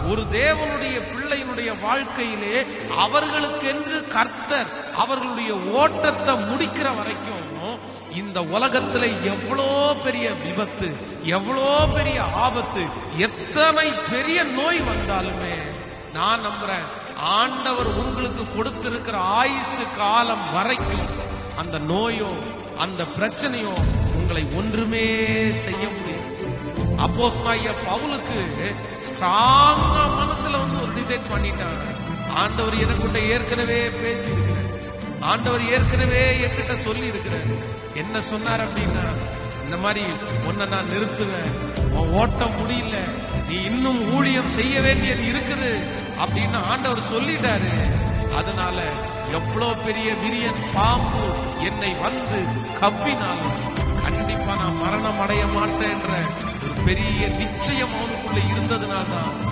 ஒரு தேவனுடைய பிள்ளையினுடைய வாழ்க்கையிலே அவர்களுக்கென்று கர்த்தர் அவர்களுடைய ஓட்டத்தை முடிக்கிற வரைக்கும் இந்த உலகத்துல எவ்வளோ பெரிய விபத்து எவ்வளோ பெரிய ஆபத்து எத்தனை பெரிய நோய் வந்தாலுமே நான் நம்புறேன் ஆண்டவர் உங்களுக்கு கொடுத்திருக்கிற ஆயுசு காலம் வரைக்கும் அந்த நோயோ அந்த பிரச்சனையோ உங்களை ஒன்றுமே செய்ய முடியாது அப்போஸ் பவுலுக்கு ஸ்ட்ராங்கா மனசுல வந்து ஒரு டிசைட் பண்ணிட்டான் ஆண்டவர் எனக்கிட்ட ஏற்கனவே பேசி இருக்கிறார் ஆண்டவர் ஏற்கனவே என்கிட்ட சொல்லி இருக்கிறார் என்ன சொன்னார் அப்படின்னா இந்த மாதிரி உன்னை நான் நிறுத்துவேன் உன் ஓட்டம் முடியல நீ இன்னும் ஊழியம் செய்ய வேண்டியது இருக்குது அப்படின்னு ஆண்டவர் சொல்லிட்டாரு அதனால எவ்வளவு பெரிய விரியன் பாம்பு என்னை வந்து கவ்வினாலும் கண்டிப்பா நான் மரணம் அடைய மாட்டேன்ற ஒரு பெரிய நிச்சயம் அவனுக்குள்ள இருந்ததுனால்தான்